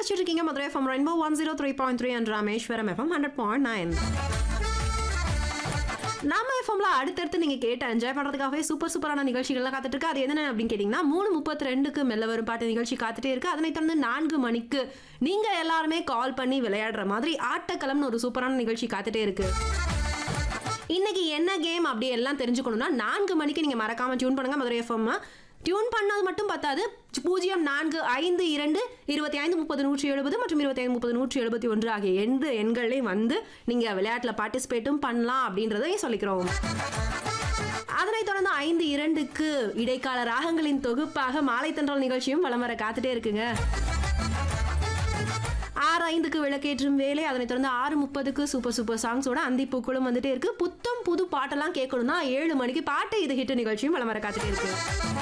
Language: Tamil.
ரசிச்சுட்டு இருக்கீங்க Madurai FM rainbow one zero three point three and Rameswaram FM hundred point nine நாம எஃப்எம்ல அடுத்தடுத்து நீங்க கேட்டு என்ஜாய் பண்றதுக்காகவே சூப்பர் சூப்பரான நிகழ்ச்சிகள்லாம் காத்துட்டு இருக்கு அது என்ன அப்படின்னு கேட்டீங்கன்னா மூணு முப்பத்தி ரெண்டுக்கு மெல்ல வரும் பாட்டு நிகழ்ச்சி காத்துட்டே இருக்கு அதனை தொடர்ந்து நான்கு மணிக்கு நீங்க எல்லாருமே கால் பண்ணி விளையாடுற மாதிரி ஆட்டக்களம்னு ஒரு சூப்பரான நிகழ்ச்சி காத்துட்டே இருக்கு இன்னைக்கு என்ன கேம் அப்படி எல்லாம் தெரிஞ்சுக்கணும்னா நான்கு மணிக்கு நீங்க மறக்காம டியூன் பண்ணுங்க மதுரை எஃப்எம் டியூன் பண்ணது மட்டும் பத்தாது பூஜ்ஜியம் நான்கு ஐந்து இரண்டு இருபத்தி ஐந்து முப்பது நூற்றி எழுபது மற்றும் இருபத்தி ஐந்து முப்பது நூற்றி எழுபத்தி ஒன்று ஆகிய எந்த எண்களையும் வந்து நீங்க விளையாட்டுல பார்ட்டிசிபேட்டும் பண்ணலாம் அப்படின்றதையும் சொல்லிக்கிறோம் அதனைத் தொடர்ந்து ஐந்து இரண்டுக்கு இடைக்கால ராகங்களின் தொகுப்பாக மாலை தென்றல் நிகழ்ச்சியும் வலம் வர காத்துட்டே இருக்குங்க ஆறு ஐந்துக்கு விளக்கேற்றும் வேலை அதனைத் தொடர்ந்து ஆறு முப்பதுக்கு சூப்பர் சூப்பர் சாங்ஸோட அந்தி பூக்களும் வந்துட்டே இருக்கு புத்தம் புது பாட்டெல்லாம் கேட்கணும்னா ஏழு மணிக்கு பாட்டு இது ஹிட் நிகழ்ச்சியும் வலம் வர காத்துட்டே இருக்கு